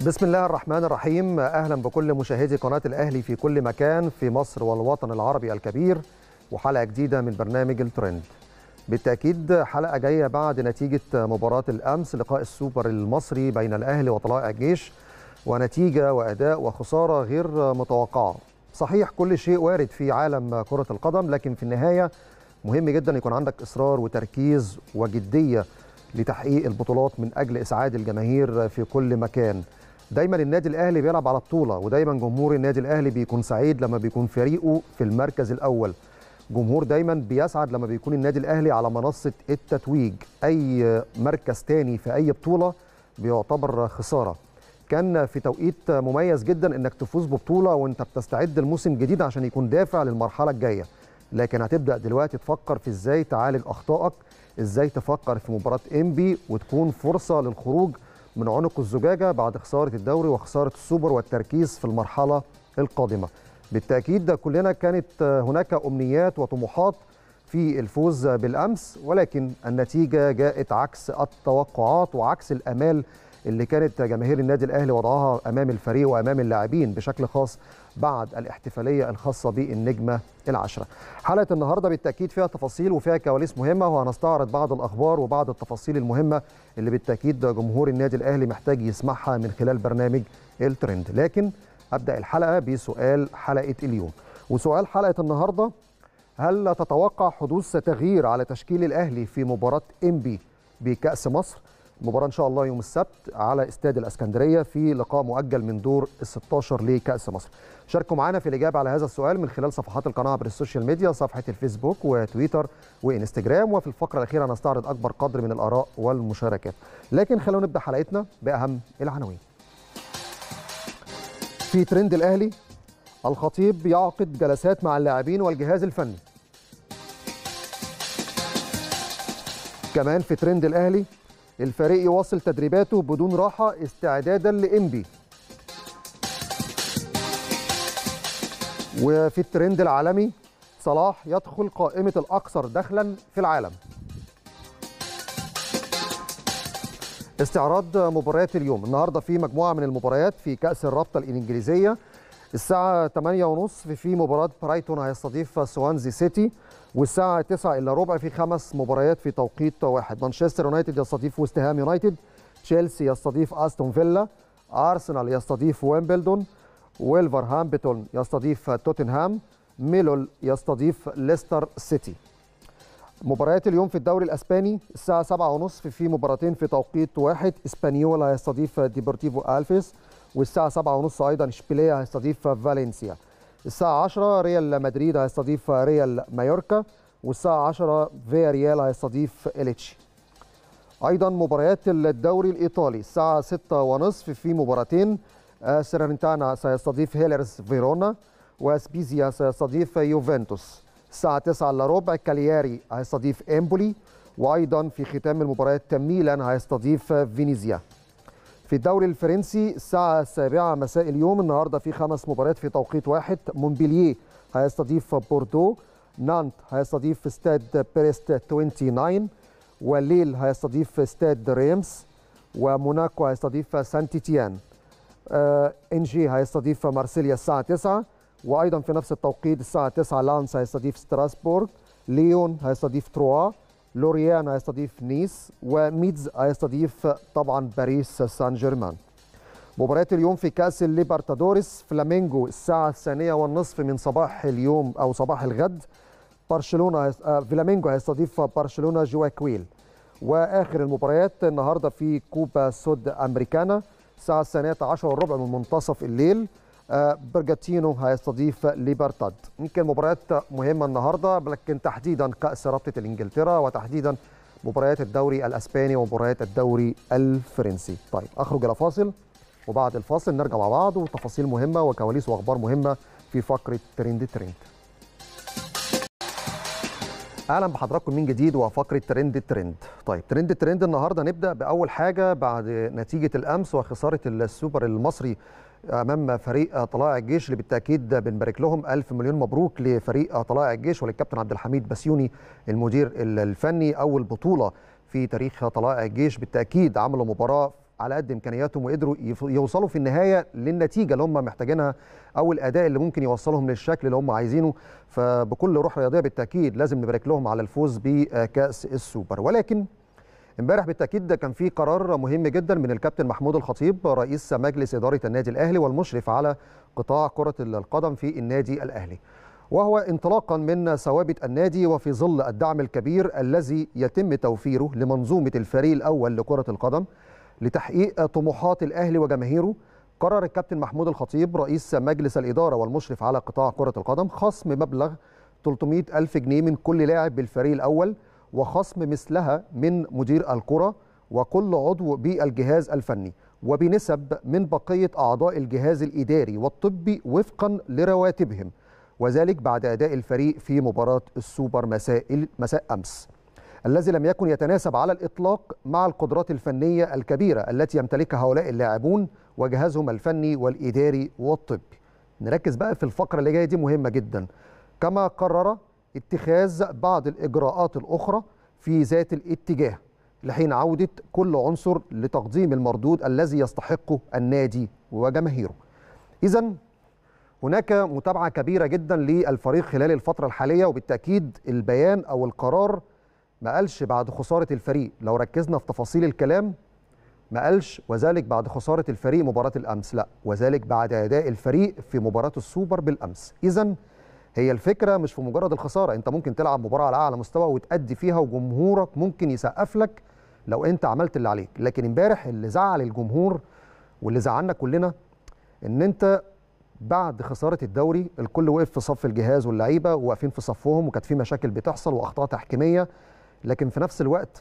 بسم الله الرحمن الرحيم اهلا بكل مشاهدي قناه الاهلي في كل مكان في مصر والوطن العربي الكبير وحلقه جديده من برنامج الترند بالتاكيد حلقه جايه بعد نتيجه مباراه الامس لقاء السوبر المصري بين الاهلي وطلائع الجيش ونتيجه واداء وخساره غير متوقعه صحيح كل شيء وارد في عالم كره القدم لكن في النهايه مهم جدا يكون عندك اصرار وتركيز وجديه لتحقيق البطولات من اجل اسعاد الجماهير في كل مكان دايما النادي الاهلي بيلعب على بطوله ودايما جمهور النادي الاهلي بيكون سعيد لما بيكون فريقه في المركز الاول جمهور دايما بيسعد لما بيكون النادي الاهلي على منصه التتويج اي مركز تاني في اي بطوله بيعتبر خساره كان في توقيت مميز جدا انك تفوز ببطوله وانت بتستعد لموسم جديد عشان يكون دافع للمرحله الجايه لكن هتبدا دلوقتي تفكر في ازاي تعالج اخطائك ازاي تفكر في مباراه انبي وتكون فرصه للخروج من عنق الزجاجه بعد خساره الدوري وخساره السوبر والتركيز في المرحله القادمه بالتاكيد ده كلنا كانت هناك امنيات وطموحات في الفوز بالامس ولكن النتيجه جاءت عكس التوقعات وعكس الامال اللي كانت جماهير النادي الاهلي وضعها امام الفريق وامام اللاعبين بشكل خاص بعد الاحتفاليه الخاصه بالنجمه العشره. حلقه النهارده بالتاكيد فيها تفاصيل وفيها كواليس مهمه وهنستعرض بعض الاخبار وبعض التفاصيل المهمه اللي بالتاكيد جمهور النادي الاهلي محتاج يسمعها من خلال برنامج الترند، لكن ابدا الحلقه بسؤال حلقه اليوم. وسؤال حلقه النهارده هل تتوقع حدوث تغيير على تشكيل الاهلي في مباراه انبي بكاس مصر؟ المباراه ان شاء الله يوم السبت على استاد الاسكندريه في لقاء مؤجل من دور ال 16 لكاس مصر. شاركوا معنا في الاجابه على هذا السؤال من خلال صفحات القناه عبر السوشيال ميديا صفحه الفيسبوك وتويتر وانستجرام وفي الفقره الاخيره نستعرض اكبر قدر من الاراء والمشاركات. لكن خلونا نبدا حلقتنا باهم العناوين. في ترند الاهلي الخطيب يعقد جلسات مع اللاعبين والجهاز الفني. كمان في ترند الاهلي الفريق يواصل تدريباته بدون راحة استعدادا لإنبي وفي الترند العالمي صلاح يدخل قائمة الأكثر دخلا في العالم استعراض مباريات اليوم النهاردة في مجموعة من المباريات في كأس الرابطة الإنجليزية الساعة 8:30 في مباراة برايتون هيستضيف سوانزي سيتي والساعة 9 إلا ربع في خمس مباريات في توقيت واحد مانشستر يونايتد يستضيف ويست هام يونايتد تشيلسي يستضيف أستون فيلا أرسنال يستضيف ويمبلدون ويلفرهامبتون يستضيف توتنهام ميلول يستضيف ليستر سيتي مباريات اليوم في الدوري الاسباني الساعه 7:30 في مباراتين في توقيت واحد اسبانيول هيستضيف ديبورتيفو الفيس والساعه 7:30 ايضا اشبيليه هيستضيف فالنسيا الساعة 10 ريال مدريد هيستضيف ريال مايوركا والساعة 10 فيا ريال هيستضيف إليتشي أيضا مباريات الدوري الإيطالي الساعة 6 ونصف في مباراتين سيرنتانا سيستضيف هيلرز فيرونا وسبيزيا سيستضيف يوفنتوس الساعة 9 إلا ربع كالياري هيستضيف إمبولي وأيضا في ختام المباريات ميلان هيستضيف فينيزيا في الدوري الفرنسي الساعة السابعة مساء اليوم النهاردة في خمس مباريات في توقيت واحد مونبلييه هيستضيف بوردو نانت هيستضيف استاد بيريست 29 والليل هيستضيف استاد ريمس وموناكو هيستضيف سانتيتيان آه انجي هيستضيف مارسيليا الساعة 9 وأيضا في نفس التوقيت الساعة 9 لانس هيستضيف ستراسبورغ ليون هيستضيف تروا لوريان هيستضيف نيس وميدز هيستضيف طبعا باريس سان جيرمان مباريات اليوم في كأس الليبرتادوريس فلامينجو الساعة الثانية والنصف من صباح اليوم أو صباح الغد برشلونة هيست... آه فلامينجو هيستضيف برشلونة جواكويل وآخر المباريات النهاردة في كوبا سود أمريكانا الساعة الثانية عشر والربع من منتصف الليل آه برجاتينو هيستضيف ليبرتاد يمكن مباريات مهمة النهاردة لكن تحديدا كأس رابطة الإنجلترا وتحديدا مباريات الدوري الأسباني ومباريات الدوري الفرنسي طيب أخرج إلى فاصل وبعد الفاصل نرجع مع بعض وتفاصيل مهمة وكواليس وأخبار مهمة في فقرة ترند ترند اهلا بحضراتكم من جديد وفقره ترند الترند طيب ترند الترند النهارده نبدا باول حاجه بعد نتيجه الامس وخساره السوبر المصري امام فريق طلائع الجيش اللي بالتاكيد بنبارك لهم الف مليون مبروك لفريق طلائع الجيش وللكابتن عبد الحميد بسيوني المدير الفني اول بطوله في تاريخ طلائع الجيش بالتاكيد عملوا مباراه على قد امكانياتهم وقدروا يوصلوا في النهايه للنتيجه اللي هم محتاجينها او الاداء اللي ممكن يوصلهم للشكل اللي هم عايزينه فبكل روح رياضيه بالتاكيد لازم نبارك لهم على الفوز بكاس السوبر ولكن امبارح بالتاكيد ده كان في قرار مهم جدا من الكابتن محمود الخطيب رئيس مجلس اداره النادي الاهلي والمشرف على قطاع كره القدم في النادي الاهلي وهو انطلاقا من ثوابت النادي وفي ظل الدعم الكبير الذي يتم توفيره لمنظومه الفريق الاول لكره القدم لتحقيق طموحات الاهلي وجماهيره قرر الكابتن محمود الخطيب رئيس مجلس الاداره والمشرف على قطاع كره القدم خصم مبلغ 300 ألف جنيه من كل لاعب بالفريق الأول وخصم مثلها من مدير الكرة وكل عضو بالجهاز الفني وبنسب من بقية أعضاء الجهاز الإداري والطبي وفقا لرواتبهم وذلك بعد أداء الفريق في مباراة السوبر مساء مساء أمس الذي لم يكن يتناسب على الإطلاق مع القدرات الفنية الكبيرة التي يمتلكها هؤلاء اللاعبون وجهازهم الفني والإداري والطبي نركز بقى في الفقرة اللي جاية دي مهمة جدا كما قرر اتخاذ بعض الإجراءات الأخرى في ذات الاتجاه لحين عودة كل عنصر لتقديم المردود الذي يستحقه النادي وجماهيره إذا هناك متابعة كبيرة جدا للفريق خلال الفترة الحالية وبالتأكيد البيان أو القرار ما قالش بعد خسارة الفريق لو ركزنا في تفاصيل الكلام ما قالش وذلك بعد خسارة الفريق مباراة الأمس لا وذلك بعد أداء الفريق في مباراة السوبر بالأمس إذا هي الفكرة مش في مجرد الخسارة أنت ممكن تلعب مباراة على أعلى مستوى وتأدي فيها وجمهورك ممكن يسقف لك لو أنت عملت اللي عليك لكن امبارح اللي زعل الجمهور واللي زعلنا كلنا ان انت بعد خساره الدوري الكل وقف في صف الجهاز واللعيبه وواقفين في صفهم وكانت في مشاكل بتحصل واخطاء تحكيميه لكن في نفس الوقت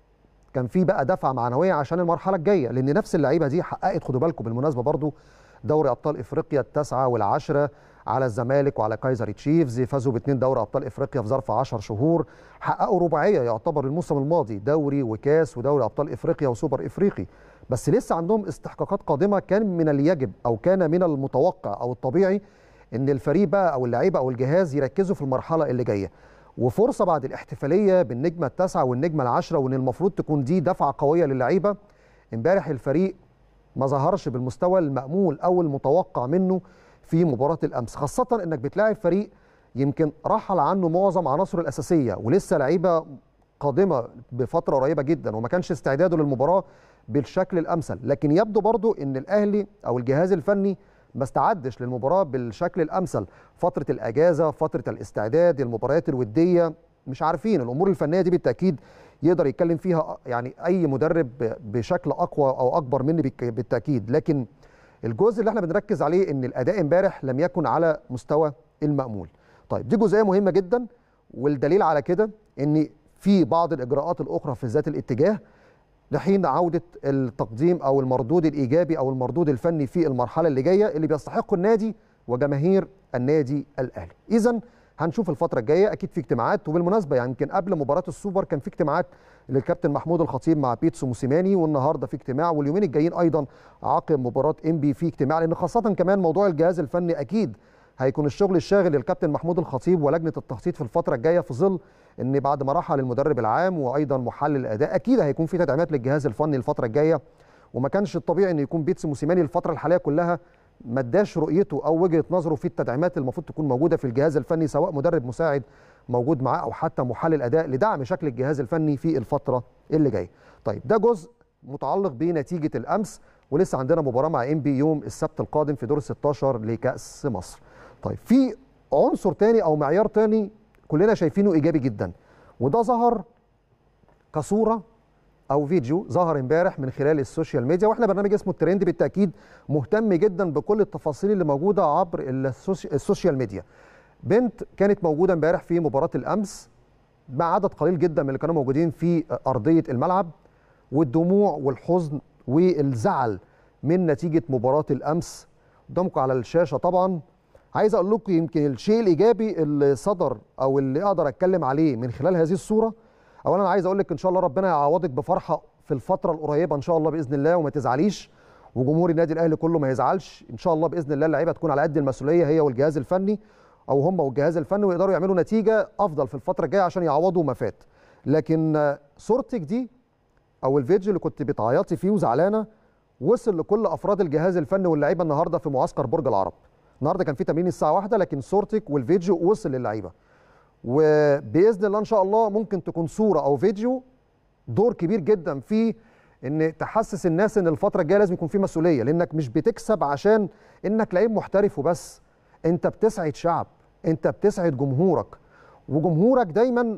كان في بقى دفعه معنويه عشان المرحله الجايه لان نفس اللعيبه دي حققت خدوا بالكم بالمناسبه برضو دوري ابطال افريقيا التاسعه والعاشره على الزمالك وعلى كايزر تشيفز فازوا باثنين دوري ابطال افريقيا في ظرف 10 شهور حققوا رباعيه يعتبر الموسم الماضي دوري وكاس ودوري ابطال افريقيا وسوبر افريقي بس لسه عندهم استحقاقات قادمه كان من اليجب او كان من المتوقع او الطبيعي ان الفريق بقى او اللعيبه او الجهاز يركزوا في المرحله اللي جايه وفرصه بعد الاحتفاليه بالنجمه التاسعه والنجمه العاشره وان المفروض تكون دي دفعه قويه للعيبه امبارح الفريق ما ظهرش بالمستوى المامول او المتوقع منه في مباراه الامس خاصه انك بتلاعب فريق يمكن رحل عنه معظم عناصره الاساسيه ولسه لعيبه قادمه بفتره قريبه جدا وما كانش استعداده للمباراه بالشكل الامثل لكن يبدو برضو ان الاهلي او الجهاز الفني ما استعدش للمباراه بالشكل الامثل فتره الاجازه فتره الاستعداد المباريات الوديه مش عارفين الامور الفنيه دي بالتاكيد يقدر يتكلم فيها يعني اي مدرب بشكل اقوى او اكبر مني بالتاكيد لكن الجزء اللي احنا بنركز عليه ان الاداء امبارح لم يكن على مستوى المامول طيب دي جزئيه مهمه جدا والدليل على كده ان في بعض الاجراءات الاخرى في ذات الاتجاه لحين عوده التقديم او المردود الايجابي او المردود الفني في المرحله اللي جايه اللي بيستحقه النادي وجماهير النادي الاهلي. اذا هنشوف الفتره الجايه اكيد في اجتماعات وبالمناسبه يعني يمكن قبل مباراه السوبر كان في اجتماعات للكابتن محمود الخطيب مع بيتسو موسيماني والنهارده في اجتماع واليومين الجايين ايضا عقب مباراه ام بي في اجتماع لان خاصه كمان موضوع الجهاز الفني اكيد هيكون الشغل الشاغل للكابتن محمود الخطيب ولجنه التخطيط في الفتره الجايه في ظل ان بعد ما رحل المدرب العام وايضا محلل الاداء اكيد هيكون في تدعيمات للجهاز الفني الفتره الجايه وما كانش الطبيعي ان يكون بيتس موسيماني الفتره الحاليه كلها ما اداش رؤيته او وجهه نظره في التدعيمات المفروض تكون موجوده في الجهاز الفني سواء مدرب مساعد موجود معاه او حتى محلل اداء لدعم شكل الجهاز الفني في الفتره اللي جايه. طيب ده جزء متعلق بنتيجه الامس ولسه عندنا مباراه مع ام بي يوم السبت القادم في دور ال 16 لكاس مصر. طيب في عنصر تاني او معيار تاني كلنا شايفينه ايجابي جدا وده ظهر كصوره او فيديو ظهر امبارح من خلال السوشيال ميديا واحنا برنامج اسمه الترند بالتاكيد مهتم جدا بكل التفاصيل اللي موجوده عبر السوشيال ميديا بنت كانت موجوده امبارح في مباراه الامس مع عدد قليل جدا من اللي كانوا موجودين في ارضيه الملعب والدموع والحزن والزعل من نتيجه مباراه الامس قدامكم على الشاشه طبعا عايز اقول لكم يمكن الشيء الايجابي اللي صدر او اللي اقدر اتكلم عليه من خلال هذه الصوره اولا عايز اقول لك ان شاء الله ربنا يعوضك بفرحه في الفتره القريبه ان شاء الله باذن الله وما تزعليش وجمهور النادي الاهلي كله ما يزعلش ان شاء الله باذن الله اللعيبه تكون على قد المسؤوليه هي والجهاز الفني او هم والجهاز الفني ويقدروا يعملوا نتيجه افضل في الفتره الجايه عشان يعوضوا ما فات لكن صورتك دي او الفيديو اللي كنت بتعيطي فيه وزعلانه وصل لكل افراد الجهاز الفني واللعيبه النهارده في معسكر برج العرب النهارده كان في تمرين الساعه واحدة لكن صورتك والفيديو وصل للعيبه وباذن الله ان شاء الله ممكن تكون صوره او فيديو دور كبير جدا في ان تحسس الناس ان الفتره الجايه لازم يكون في مسؤوليه لانك مش بتكسب عشان انك لعيب محترف وبس انت بتسعد شعب انت بتسعد جمهورك وجمهورك دايما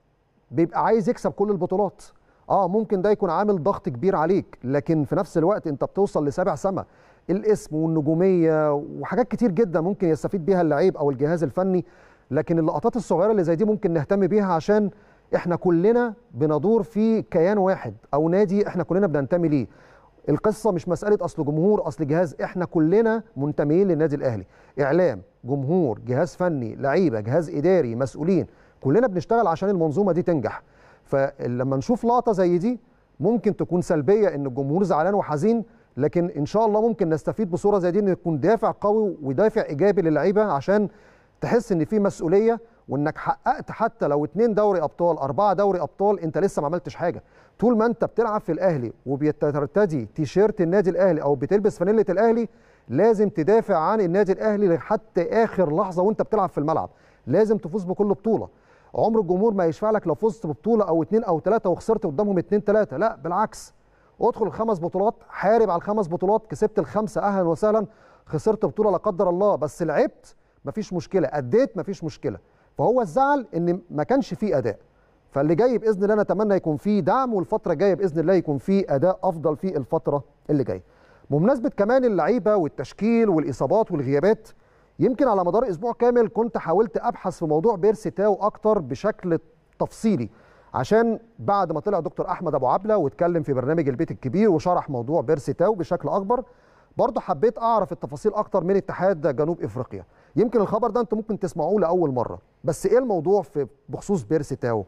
بيبقى عايز يكسب كل البطولات اه ممكن ده يكون عامل ضغط كبير عليك لكن في نفس الوقت انت بتوصل لسابع سما الاسم والنجوميه وحاجات كتير جدا ممكن يستفيد بيها اللعيب او الجهاز الفني لكن اللقطات الصغيره اللي زي دي ممكن نهتم بيها عشان احنا كلنا بندور في كيان واحد او نادي احنا كلنا بننتمي ليه القصه مش مساله اصل جمهور اصل جهاز احنا كلنا منتميين للنادي الاهلي اعلام جمهور جهاز فني لعيبه جهاز اداري مسؤولين كلنا بنشتغل عشان المنظومه دي تنجح فلما نشوف لقطه زي دي ممكن تكون سلبيه ان الجمهور زعلان وحزين لكن ان شاء الله ممكن نستفيد بصوره زي دي ان يكون دافع قوي ودافع ايجابي للعيبه عشان تحس ان في مسؤوليه وانك حققت حتى لو اتنين دوري ابطال اربعه دوري ابطال انت لسه ما عملتش حاجه طول ما انت بتلعب في الاهلي وبترتدي تيشيرت النادي الاهلي او بتلبس فانيله الاهلي لازم تدافع عن النادي الاهلي حتى اخر لحظه وانت بتلعب في الملعب لازم تفوز بكل بطوله عمر الجمهور ما يشفع لك لو فزت ببطوله او اتنين او تلاته وخسرت قدامهم اتنين تلاته لا بالعكس ادخل الخمس بطولات حارب على الخمس بطولات كسبت الخمسه اهلا وسهلا خسرت بطوله لا قدر الله بس لعبت مفيش مشكله اديت مفيش مشكله فهو الزعل ان ما كانش فيه اداء فاللي جاي باذن الله نتمنى يكون فيه دعم والفتره الجايه باذن الله يكون فيه اداء افضل في الفتره اللي جايه بمناسبه كمان اللعيبه والتشكيل والاصابات والغيابات يمكن على مدار اسبوع كامل كنت حاولت ابحث في موضوع بيرسي تاو اكتر بشكل تفصيلي عشان بعد ما طلع دكتور احمد ابو عبله واتكلم في برنامج البيت الكبير وشرح موضوع بيرسي تاو بشكل اكبر برضه حبيت اعرف التفاصيل اكتر من اتحاد جنوب افريقيا يمكن الخبر ده انتم ممكن تسمعوه لاول مره بس ايه الموضوع في بخصوص بيرسي تاو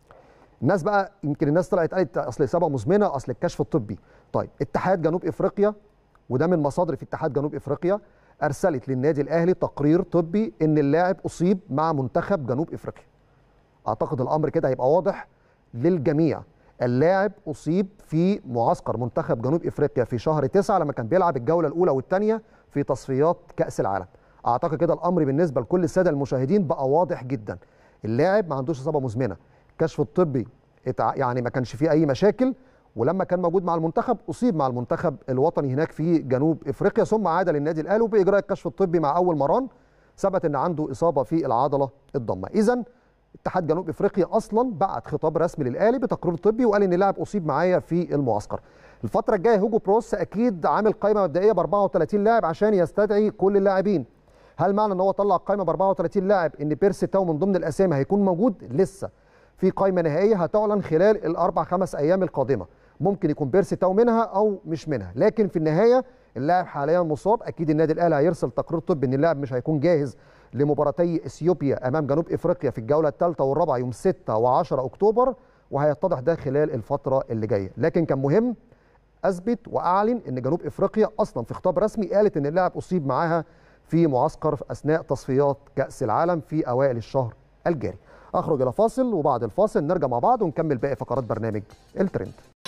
الناس بقى يمكن الناس طلعت قالت اصل اصابه مزمنه اصل الكشف الطبي طيب اتحاد جنوب افريقيا وده من مصادر في اتحاد جنوب افريقيا ارسلت للنادي الاهلي تقرير طبي ان اللاعب اصيب مع منتخب جنوب افريقيا اعتقد الامر كده هيبقى واضح للجميع اللاعب اصيب في معسكر منتخب جنوب افريقيا في شهر تسعة لما كان بيلعب الجوله الاولى والثانيه في تصفيات كاس العالم اعتقد كده الامر بالنسبه لكل الساده المشاهدين بقى واضح جدا اللاعب ما عندوش اصابه مزمنه الكشف الطبي يعني ما كانش فيه اي مشاكل ولما كان موجود مع المنتخب اصيب مع المنتخب الوطني هناك في جنوب افريقيا ثم عاد للنادي الاهلي وباجراء الكشف الطبي مع اول مران ثبت ان عنده اصابه في العضله الضمه اذا اتحاد جنوب افريقيا اصلا بعت خطاب رسمي للاهلي بتقرير طبي وقال ان اللاعب اصيب معايا في المعسكر الفتره الجايه هوجو بروس اكيد عامل قائمه مبدئيه ب 34 لاعب عشان يستدعي كل اللاعبين هل معنى ان هو طلع قائمه ب 34 لاعب ان بيرسي تاو من ضمن الاسامي هيكون موجود لسه في قائمه نهائيه هتعلن خلال الاربع خمس ايام القادمه ممكن يكون بيرسي تاو منها او مش منها لكن في النهايه اللاعب حاليا مصاب اكيد النادي الاهلي هيرسل تقرير طبي ان اللاعب مش هيكون جاهز لمباراتي اثيوبيا امام جنوب افريقيا في الجوله الثالثه والرابعه يوم 6 و10 اكتوبر وهيتضح ده خلال الفتره اللي جايه لكن كان مهم اثبت واعلن ان جنوب افريقيا اصلا في خطاب رسمي قالت ان اللاعب اصيب معاها في معسكر اثناء تصفيات كاس العالم في اوائل الشهر الجاري اخرج الى فاصل وبعد الفاصل نرجع مع بعض ونكمل باقي فقرات برنامج الترند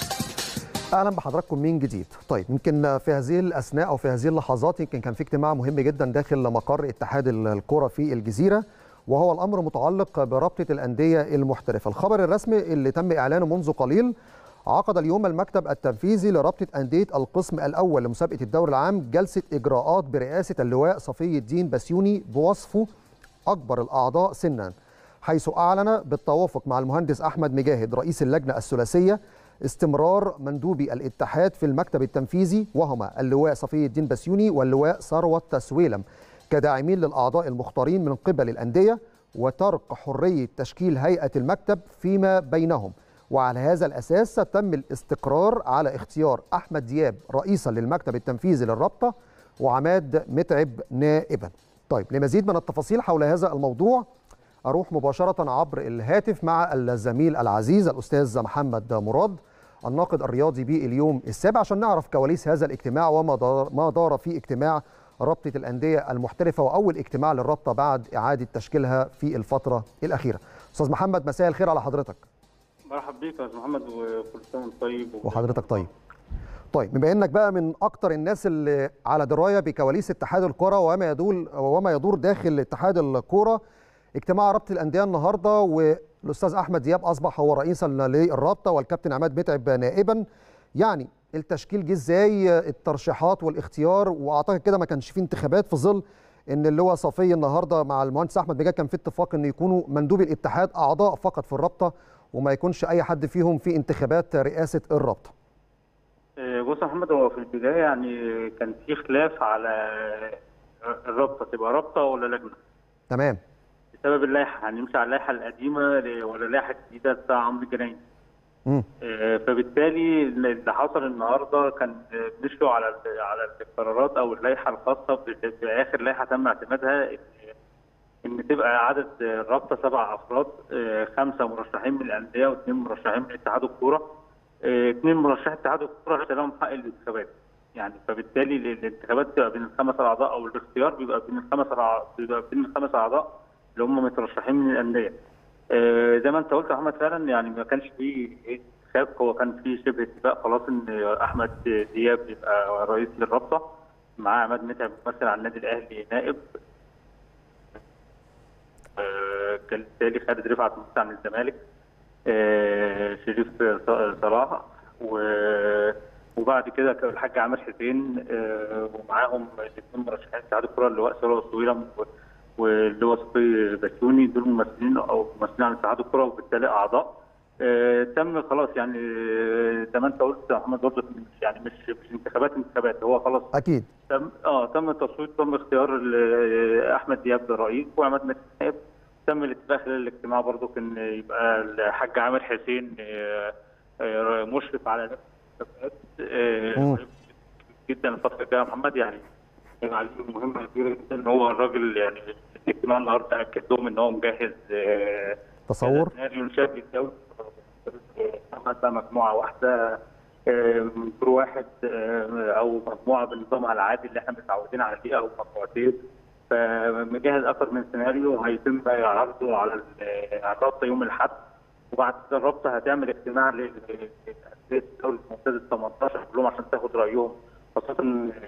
اهلا بحضراتكم من جديد طيب يمكن في هذه الاثناء او في هذه اللحظات يمكن كان في اجتماع مهم جدا داخل مقر اتحاد الكره في الجزيره وهو الامر متعلق برابطه الانديه المحترفه الخبر الرسمي اللي تم اعلانه منذ قليل عقد اليوم المكتب التنفيذي لرابطه انديه القسم الاول لمسابقه الدوري العام جلسه اجراءات برئاسه اللواء صفي الدين بسيوني بوصفه اكبر الاعضاء سنا حيث اعلن بالتوافق مع المهندس احمد مجاهد رئيس اللجنه الثلاثيه استمرار مندوبي الاتحاد في المكتب التنفيذي وهما اللواء صفي الدين بسيوني واللواء ثروت سويلم كداعمين للاعضاء المختارين من قبل الانديه وترك حريه تشكيل هيئه المكتب فيما بينهم وعلى هذا الاساس تم الاستقرار على اختيار احمد دياب رئيسا للمكتب التنفيذي للرابطه وعماد متعب نائبا. طيب لمزيد من التفاصيل حول هذا الموضوع اروح مباشره عبر الهاتف مع الزميل العزيز الاستاذ محمد مراد الناقد الرياضي باليوم السابع عشان نعرف كواليس هذا الاجتماع وما دار ما دار في اجتماع رابطه الانديه المحترفه واول اجتماع للرابطه بعد اعاده تشكيلها في الفتره الاخيره. استاذ محمد مساء الخير على حضرتك. مرحب بيك يا استاذ محمد وكل سنه وانت طيب وحضرتك طيب. طيب بما انك بقى من اكتر الناس اللي على درايه بكواليس اتحاد الكره وما يدور وما يدور داخل اتحاد الكره اجتماع رابطه الانديه النهارده والاستاذ احمد دياب اصبح هو رئيسا للرابطه والكابتن عماد متعب نائبا يعني التشكيل جه ازاي الترشيحات والاختيار واعتقد كده ما كانش في انتخابات في ظل ان اللي هو صفي النهارده مع المهندس احمد بجاد كان في اتفاق ان يكونوا مندوبي الاتحاد اعضاء فقط في الرابطه وما يكونش اي حد فيهم في انتخابات رئاسه الرابطه بص يا محمد هو في البدايه يعني كان في خلاف على الرابطه تبقى رابطه ولا لجنه تمام بسبب اللائحه هنمشي على اللائحه القديمه ولا اللائحه الجديده بتاع عمرو الجنايني مم. فبالتالي اللي حصل النهارده كان مشوا على على القرارات او اللائحه الخاصه باخر لائحه تم اعتمادها ان تبقى عدد الرابطه سبع افراد خمسه مرشحين من الانديه واثنين مرشحين من اتحاد الكوره اثنين مرشحي اتحاد الكوره ليس لهم حق الانتخابات يعني فبالتالي الانتخابات بتبقى بين الخمس اعضاء او الاختيار بيبقى بين الخمس بيبقى بين الخمس اعضاء اللي هم مترشحين من الانديه زي ما انت قلت يا احمد فعلا يعني ما كانش فيه اتفاق هو كان في شبه اتفاق خلاص ان احمد دياب يبقى رئيس للرابطه معاه عماد متعب ممثل على النادي الاهلي نائب كان بالتالي خالد رفعت ممثل عن الزمالك شريف صلاح وبعد كده كان الحاج عامر حسين ومعاهم الاثنين مرشحين اتحاد الكره اللي هو اسره طويله واللي هو صفي بسيوني دول ممثلين او ممثلين عن اتحاد الكره وبالتالي اعضاء آه تم خلاص يعني زي ما انت قلت يا محمد برضه مش يعني مش مش انتخابات انتخابات هو خلاص اكيد تم اه تم التصويت تم اختيار احمد دياب رئيس وعماد متعب تم الاتفاق خلال الاجتماع برضه ان يبقى الحاج عامر حسين آه آه مشرف على الانتخابات جدا الفتره الجايه يا محمد يعني كان عليه مهمه كبيره جدا ان هو الراجل يعني الاجتماع النهارده اكد لهم ان هو مجهز تصور سيناريو شكل الدوري عمل بقى مجموعه واحده من دور واحد او مجموعه بنظامها العادي اللي احنا متعودين عليه او مجموعتين فمجهز اكثر من سيناريو هيتم عرضه على الرابطه يوم الاحد وبعد كده الرابطه هتعمل اجتماع للانديه الدوري الممتاز ال 18 كلهم عشان تاخد رايهم خاصه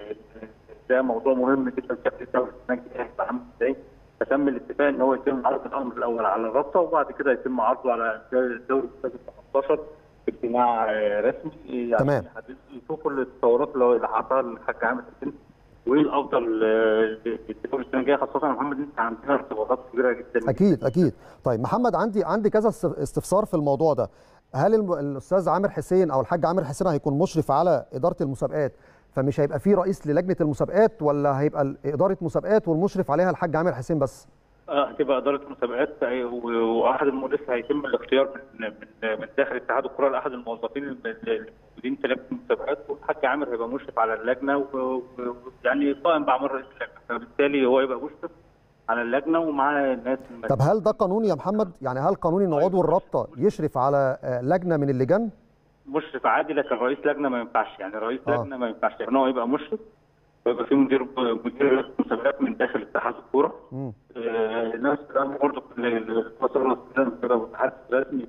ده موضوع مهم جدا شكل الدوري السنه الجايه هيبقى عامل ازاي فتم الاتفاق ان هو يتم عرض الامر الاول على الرابطه وبعد كده يتم عرضه على الدوري الممتاز ال 18 في اجتماع رسمي يعني تمام يشوفوا التطورات اللي حصلها الحاج عامر حسين وايه الافضل للدوري السنه الجايه خاصه يا محمد انت عندنا ارتباطات كبيره جدا اكيد اكيد طيب محمد عندي عندي كذا استفسار في الموضوع ده هل الاستاذ عامر حسين او الحاج عامر حسين هيكون مشرف على اداره المسابقات فمش هيبقى في رئيس للجنه المسابقات ولا هيبقى اداره مسابقات والمشرف عليها الحاج عامر حسين بس؟ اه هتبقى اداره مسابقات واحد لسه هيتم الاختيار من من من داخل اتحاد الكره لاحد الموظفين الموجودين في لجنه المسابقات والحاج عامر هيبقى مشرف على اللجنه ويعني قائم باعمال رئيس اللجنه فبالتالي هو يبقى مشرف على اللجنه ومعاه ناس طب هل ده قانوني يا محمد؟ يعني هل قانوني ان عضو الرابطه يشرف على لجنه من اللجان؟ مشرف عادي لكن رئيس لجنه ما ينفعش يعني رئيس آه. لجنه ما ينفعش لان هو يبقى مشرف ويبقى في مدير مدير مسابقات من داخل اتحاد الكوره آه نفس الامر برضه المسار كده والاتحاد الرسمي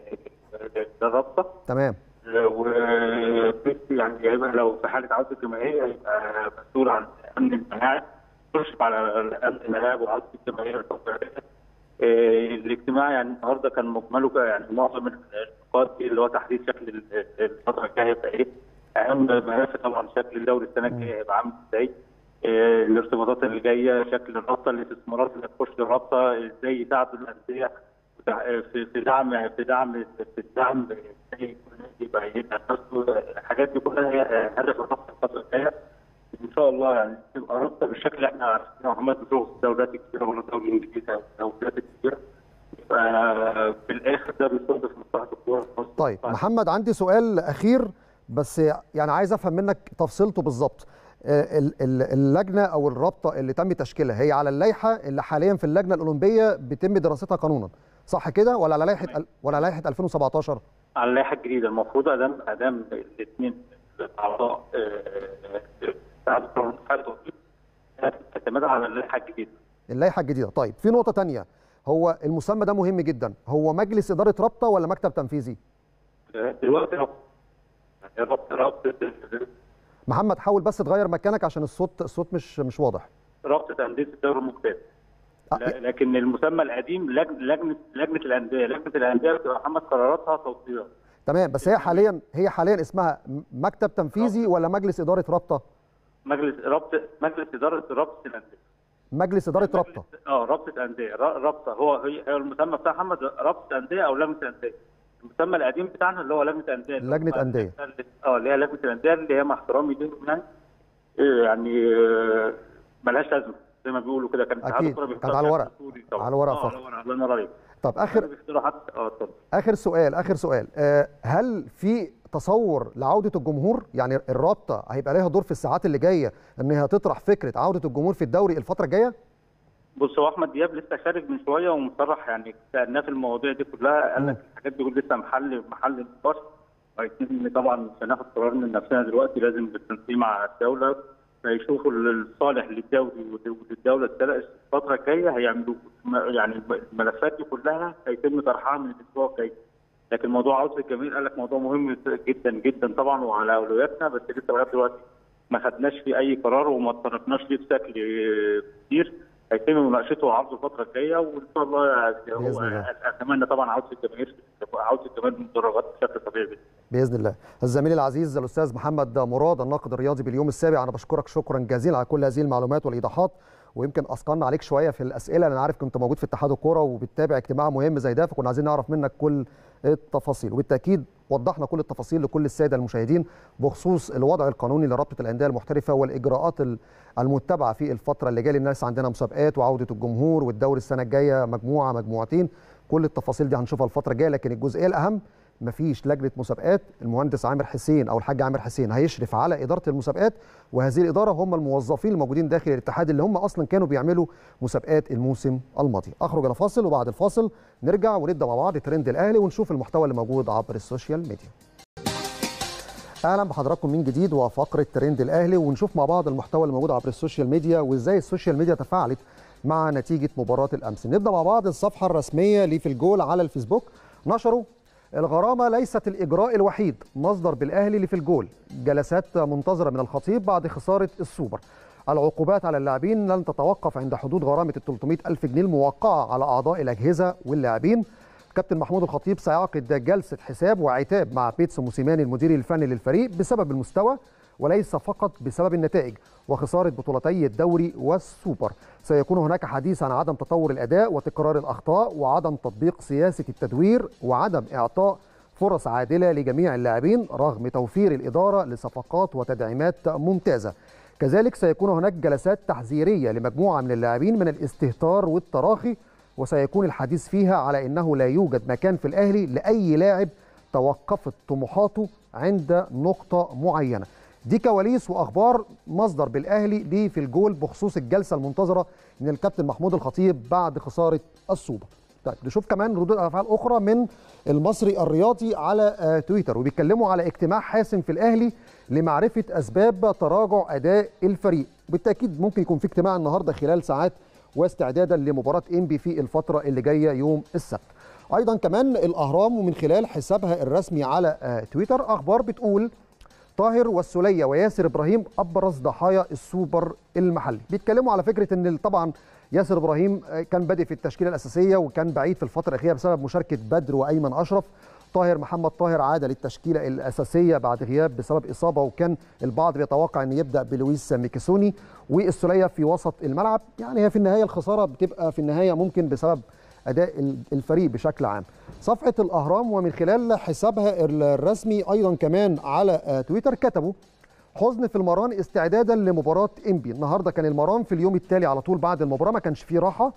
للرابطه تمام و يعني هيبقى لو في حاله عوده الجماهير هيبقى مسؤول عن امن الملاعب يشرف على امن الملاعب وعوده الجماهير الطبيعيه الاجتماع يعني النهارده كان مجمله يعني معظم النقاط اللي هو تحديد شكل الفتره الجايه هيبقى ايه اهم ملف طبعا شكل الدوري السنه الجايه هيبقى عامل ازاي الارتباطات اللي جايه شكل الرابطه الاستثمارات اللي هتخش الرابطه ازاي يساعدوا الانديه في دعم في دعم في الدعم يبقى يبقى الحاجات دي كلها هي هدف الرابطه الفتره الجايه ان شاء الله يعني تبقى رابطه بالشكل اللي احنا عارفينه محمد بشوف الدوريات الكبيره ولا الدوري الانجليزي او الدوريات الكبيره يبقى في الاخر ده بيصادف مصلحه الكوره طيب محمد عندي سؤال اخير بس يعني عايز افهم منك تفصيلته بالظبط اللجنه او الرابطه اللي تم تشكيلها هي على اللائحه اللي حاليا في اللجنه الاولمبيه بيتم دراستها قانونا صح كده ولا على لائحه ولا على لائحه 2017 على اللائحه الجديده المفروض ادام ادام الاثنين اعضاء تعتمد على اللائحه الجديده اللائحه الجديده طيب في نقطه ثانيه هو المسمى ده مهم جدا هو مجلس اداره رابطه ولا مكتب تنفيذي دلوقتي ربط رابطه محمد حاول بس تغير مكانك عشان الصوت الصوت مش مش واضح رابطه انديه الدوري الممتاز آه، لا- لكن المسمى القديم لجنه لجنه لجنه الانديه لجنه الانديه بتبقى محمد قراراتها توصيات تمام بس هي حاليا هي حاليا اسمها م- مكتب تنفيذي ولا مجلس اداره رابطه مجلس رابطه مجلس اداره رابطه الانديه مجلس اداره رابطه مجلس- اه رابطه انديه را- رابطه هو هي هي المسمى بتاع محمد رابطه انديه او لجنه انديه المسمى القديم بتاعنا اللي هو لجنه انديه اللي لجنة هم- أندية. اه اللي هي لجنه الانديه اللي هي مع احترامي ليهم يعني إيه يعني آه، ملهاش لازمه زي ما بيقولوا كده كان اتحاد أكيد. الكرة كانت بيختار على الورق. دستوري طبعاً. على الورق آه، فقط. على الورق الله ينور عليك طب كانوا اخر بيختاروا حتى اه اتفضل اخر سؤال اخر سؤال آه، هل في تصور لعوده الجمهور يعني الرابطه هيبقى لها دور في الساعات اللي جايه انها تطرح فكره عوده الجمهور في الدوري الفتره الجايه بص هو احمد دياب لسه خارج من شويه ومصرح يعني سالناه في المواضيع دي كلها قال لك الحاجات دي كلها لسه محل محل نقاش وهيتم طبعا مش هناخد قرار من نفسنا دلوقتي لازم بالتنسيق مع الدوله فيشوفوا الصالح للدوري وللدوله الفتره الجايه هيعملوه يعني الملفات دي كلها هيتم طرحها من الاسبوع الجاي لكن موضوع عوده الجماهير قال لك موضوع مهم جدا جدا طبعا وعلى اولوياتنا بس لسه لغايه دلوقتي ما خدناش فيه اي قرار وما اتطرقناش ليه بشكل كبير هيتم مناقشته وعرضه الفتره الجايه وان شاء الله هو بإذن الله. اتمنى طبعا عوده الجماهير عوده الجماهير من المدرجات بشكل طبيعي جدا باذن الله الزميل العزيز الاستاذ محمد مراد الناقد الرياضي باليوم السابع انا بشكرك شكرا جزيلا على كل هذه المعلومات والايضاحات ويمكن اثقلنا عليك شويه في الاسئله انا عارف كنت موجود في اتحاد الكوره وبتتابع اجتماع مهم زي ده فكنا عايزين نعرف منك كل التفاصيل وبالتاكيد وضحنا كل التفاصيل لكل الساده المشاهدين بخصوص الوضع القانوني لرابطه الانديه المحترفه والاجراءات ال- المتبعه في الفتره اللي جايه لان لسه عندنا مسابقات وعوده الجمهور والدوري السنه الجايه مجموعه مجموعتين كل التفاصيل دي هنشوفها الفتره الجايه لكن الجزئيه الاهم مفيش لجنه مسابقات المهندس عامر حسين او الحاج عامر حسين هيشرف على اداره المسابقات وهذه الاداره هم الموظفين الموجودين داخل الاتحاد اللي هم اصلا كانوا بيعملوا مسابقات الموسم الماضي اخرج الى فاصل وبعد الفاصل نرجع ونبدا مع بعض ترند الاهلي ونشوف المحتوى اللي موجود عبر السوشيال ميديا اهلا بحضراتكم من جديد وفقره ترند الاهلي ونشوف مع بعض المحتوى اللي موجود عبر السوشيال ميديا وازاي السوشيال ميديا تفاعلت مع نتيجه مباراه الامس نبدا مع بعض الصفحه الرسميه ليه في الجول على الفيسبوك نشروا الغرامه ليست الاجراء الوحيد مصدر بالاهلي اللي في الجول جلسات منتظره من الخطيب بعد خساره السوبر العقوبات على اللاعبين لن تتوقف عند حدود غرامه ال 300 الف جنيه الموقعه على اعضاء الاجهزه واللاعبين كابتن محمود الخطيب سيعقد جلسه حساب وعتاب مع بيتسو موسيماني المدير الفني للفريق بسبب المستوى وليس فقط بسبب النتائج وخساره بطولتي الدوري والسوبر سيكون هناك حديث عن عدم تطور الاداء وتكرار الاخطاء وعدم تطبيق سياسه التدوير وعدم اعطاء فرص عادله لجميع اللاعبين رغم توفير الاداره لصفقات وتدعيمات ممتازه كذلك سيكون هناك جلسات تحذيريه لمجموعه من اللاعبين من الاستهتار والتراخي وسيكون الحديث فيها على انه لا يوجد مكان في الاهلي لاي لاعب توقفت طموحاته عند نقطه معينه دي كواليس واخبار مصدر بالاهلي ليه في الجول بخصوص الجلسه المنتظره من الكابتن محمود الخطيب بعد خساره السوبر طيب نشوف كمان ردود افعال اخرى من المصري الرياضي على آه، تويتر وبيتكلموا على اجتماع حاسم في الاهلي لمعرفه اسباب تراجع اداء الفريق بالتاكيد ممكن يكون في اجتماع النهارده خلال ساعات واستعدادا لمباراه انبي في الفتره اللي جايه يوم السبت ايضا كمان الاهرام ومن خلال حسابها الرسمي على آه، تويتر اخبار بتقول طاهر والسوليه وياسر ابراهيم ابرز ضحايا السوبر المحلي بيتكلموا على فكره ان طبعا ياسر ابراهيم آه، كان بادئ في التشكيله الاساسيه وكان بعيد في الفتره الاخيره بسبب مشاركه بدر وايمن اشرف طاهر محمد طاهر عاد للتشكيله الاساسيه بعد غياب بسبب اصابه وكان البعض بيتوقع ان يبدا بلويس ميكيسوني والسوليه في وسط الملعب يعني هي في النهايه الخساره بتبقى في النهايه ممكن بسبب اداء الفريق بشكل عام صفحه الاهرام ومن خلال حسابها الرسمي ايضا كمان على آه، تويتر كتبوا حزن في المران استعدادا لمباراه انبي النهارده كان المران في اليوم التالي على طول بعد المباراه ما كانش فيه راحه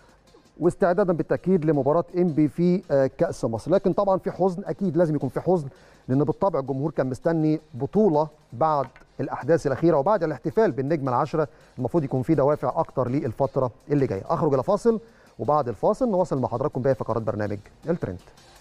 واستعدادا بالتاكيد لمباراه انبي في آه، كاس مصر لكن طبعا في حزن اكيد لازم يكون في حزن لان بالطبع الجمهور كان مستني بطوله بعد الاحداث الاخيره وبعد الاحتفال بالنجمه العاشره المفروض يكون في دوافع اكتر للفتره اللي جايه اخرج الى فاصل وبعد الفاصل نواصل مع حضراتكم باقي فقرات برنامج الترند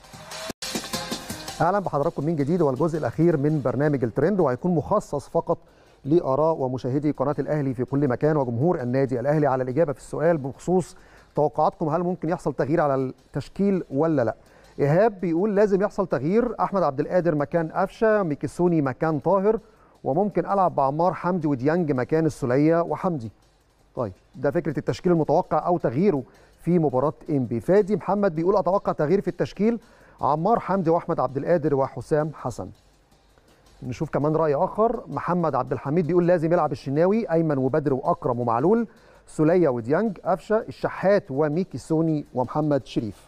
اهلا بحضراتكم من جديد والجزء الاخير من برنامج الترند وهيكون مخصص فقط لاراء ومشاهدي قناه الاهلي في كل مكان وجمهور النادي الاهلي على الاجابه في السؤال بخصوص توقعاتكم هل ممكن يحصل تغيير على التشكيل ولا لا ايهاب بيقول لازم يحصل تغيير احمد عبد القادر مكان قفشه ميكيسوني مكان طاهر وممكن العب بعمار حمدي وديانج مكان السوليه وحمدي طيب ده فكره التشكيل المتوقع او تغييره في مباراه انبي فادي محمد بيقول اتوقع تغيير في التشكيل عمار حمدي واحمد عبد القادر وحسام حسن نشوف كمان راي اخر محمد عبد الحميد بيقول لازم يلعب الشناوي ايمن وبدر واكرم ومعلول سوليه وديانج قفشه الشحات وميكي سوني ومحمد شريف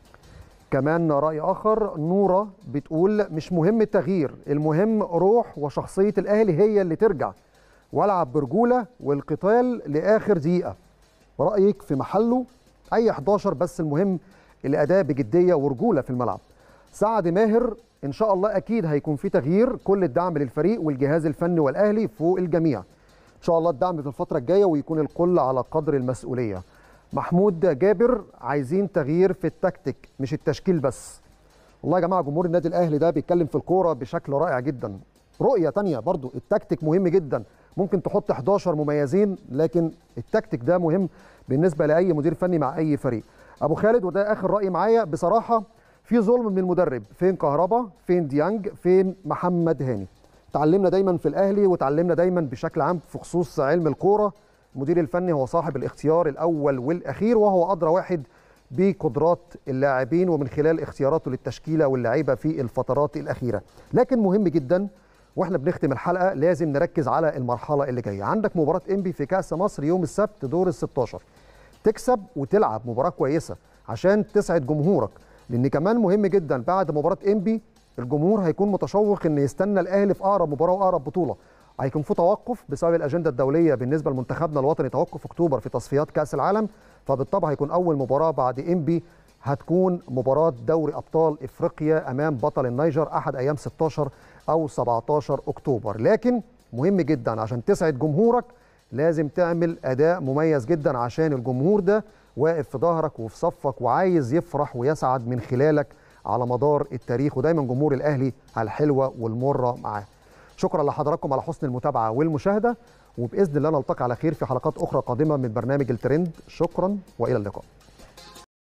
كمان راي اخر نوره بتقول مش مهم التغيير المهم روح وشخصيه الاهلي هي اللي ترجع والعب برجوله والقتال لاخر دقيقه رايك في محله اي 11 بس المهم الاداء بجديه ورجوله في الملعب سعد ماهر ان شاء الله اكيد هيكون في تغيير كل الدعم للفريق والجهاز الفني والاهلي فوق الجميع ان شاء الله الدعم في الفتره الجايه ويكون الكل على قدر المسؤوليه محمود جابر عايزين تغيير في التكتيك مش التشكيل بس والله يا جماعه جمهور النادي الاهلي ده بيتكلم في الكوره بشكل رائع جدا رؤيه تانية برضو التكتيك مهم جدا ممكن تحط 11 مميزين لكن التكتيك ده مهم بالنسبه لاي مدير فني مع اي فريق ابو خالد وده اخر راي معايا بصراحه في ظلم من المدرب فين كهربا فين ديانج فين محمد هاني تعلمنا دايما في الاهلي وتعلمنا دايما بشكل عام في خصوص علم الكوره المدير الفني هو صاحب الاختيار الاول والاخير وهو ادرى واحد بقدرات اللاعبين ومن خلال اختياراته للتشكيله واللعيبه في الفترات الاخيره لكن مهم جدا واحنا بنختم الحلقه لازم نركز على المرحله اللي جايه عندك مباراه انبي في كاس مصر يوم السبت دور ال 16 تكسب وتلعب مباراه كويسه عشان تسعد جمهورك لان كمان مهم جدا بعد مباراه انبي الجمهور هيكون متشوق ان يستنى الاهلي في اقرب مباراه واقرب بطوله هيكون في توقف بسبب الاجنده الدوليه بالنسبه لمنتخبنا الوطني توقف اكتوبر في تصفيات كاس العالم فبالطبع هيكون اول مباراه بعد انبي هتكون مباراه دوري ابطال افريقيا امام بطل النيجر احد ايام 16 او 17 اكتوبر لكن مهم جدا عشان تسعد جمهورك لازم تعمل اداء مميز جدا عشان الجمهور ده واقف في ظهرك وفي صفك وعايز يفرح ويسعد من خلالك على مدار التاريخ ودايما جمهور الاهلي على الحلوه والمره معاه شكرا لحضراتكم على حسن المتابعه والمشاهده وباذن الله نلتقي على خير في حلقات اخرى قادمه من برنامج الترند شكرا والى اللقاء